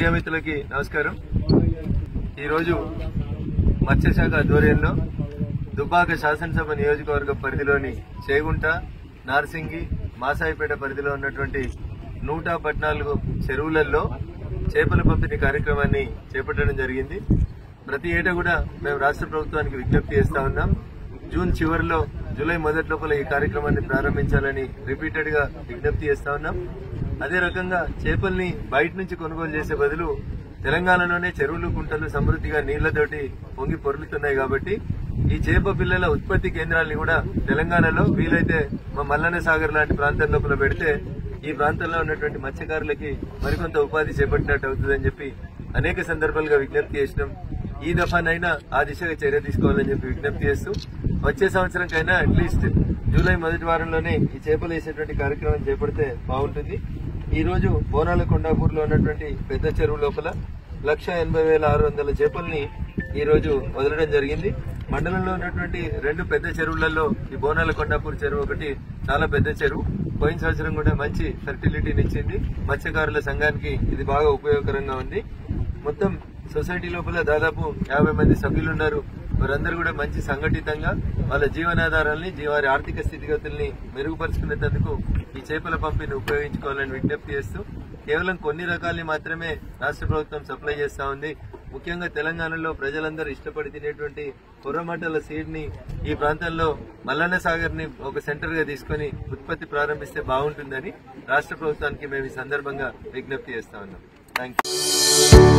media మిత్రులకి నమస్కారం ఈరోజు మత్స్యశాఖ ఆధ్వర్యంలో దుబ్బాక శాసనసభ నియోజకవర్గ పరిధిలోని చేగుంట నార్సింగి మాసాయిపేట పరిధిలో ఉన్నటువంటి నూట పద్నాలుగు చెరువులలో చేపల పంపిణీ కార్యక్రమాన్ని చేపట్టడం జరిగింది ప్రతి ఏటా కూడా మేము రాష్ట్ర ప్రభుత్వానికి విజ్ఞప్తి చేస్తా ఉన్నాం జూన్ చివరిలో జూలై మొదటి లోపల ఈ కార్యక్రమాన్ని ప్రారంభించాలని రిపీటెడ్ గా విజ్ఞప్తి చేస్తా ఉన్నాం అదే రకంగా చేపల్ని బయట నుంచి కొనుగోలు చేసే బదులు తెలంగాణలోనే చెరువులు కుంటలు సమృద్ధిగా నీళ్లతోటి పొంగి పొరులుతున్నాయి కాబట్టి ఈ చేప పిల్లల ఉత్పత్తి కేంద్రాల్ని కూడా తెలంగాణలో వీలైతే మా మల్లన్న సాగర్ లాంటి ప్రాంతం లోపల పెడితే ఈ ప్రాంతంలో ఉన్నటువంటి మత్స్యకారులకి మరికొంత ఉపాధి చేపట్టినట్టు అవుతుందని చెప్పి అనేక సందర్భాలుగా విజ్ఞప్తి చేసినాం ఈ దఫానైనా ఆ దిశగా చర్య తీసుకోవాలని చెప్పి విజ్ఞప్తి చేస్తూ వచ్చే సంవత్సరంకైనా అట్లీస్ట్ జూలై మొదటి వారంలోనే ఈ చేపలు వేసేటువంటి కార్యక్రమం చేపడితే బాగుంటుంది ఈ రోజు బోనాల కొండాపూర్ లో ఉన్నటువంటి పెద్ద చెరువు లోపల లక్ష ఎనభై వేల ఆరు వందల చేపల్ని ఈ రోజు వదలడం జరిగింది మండలంలో ఉన్నటువంటి రెండు పెద్ద చెరువులలో ఈ బోనాల కొండాపూర్ చెరువు ఒకటి చాలా పెద్ద చెరువు పోయిన సంవత్సరం కూడా మంచి ఫెర్టిలిటీని ఇచ్చింది మత్స్యకారుల సంఘానికి ఇది బాగా ఉపయోగకరంగా ఉంది మొత్తం సొసైటీ లోపల దాదాపు యాభై మంది సభ్యులు ఉన్నారు వారందరూ కూడా మంచి సంఘటితంగా వాళ్ళ జీవనాధారాల్ని జీ- వారి ఆర్థిక స్థితిగతుల్ని మెరుగుపరుచుకునేందుకు ఈ చేపల పంపిణీ ఉపయోగించుకోవాలని విజ్ఞప్తి చేస్తూ కేవలం కొన్ని రకాల్ని మాత్రమే రాష్ట్ర ప్రభుత్వం సప్లై చేస్తా ఉంది ముఖ్యంగా తెలంగాణలో ప్రజలందరూ ఇష్టపడి తినేటువంటి కొర్రమట్టల సీడ్ ని ఈ ప్రాంతంలో మల్లన్న సాగర్ ని ఒక సెంటర్ గా తీసుకుని ఉత్పత్తి ప్రారంభిస్తే బాగుంటుందని రాష్ట్ర ప్రభుత్వానికి మేము ఈ సందర్భంగా విజ్ఞప్తి చేస్తా ఉన్నాం థ్యాంక్ యూ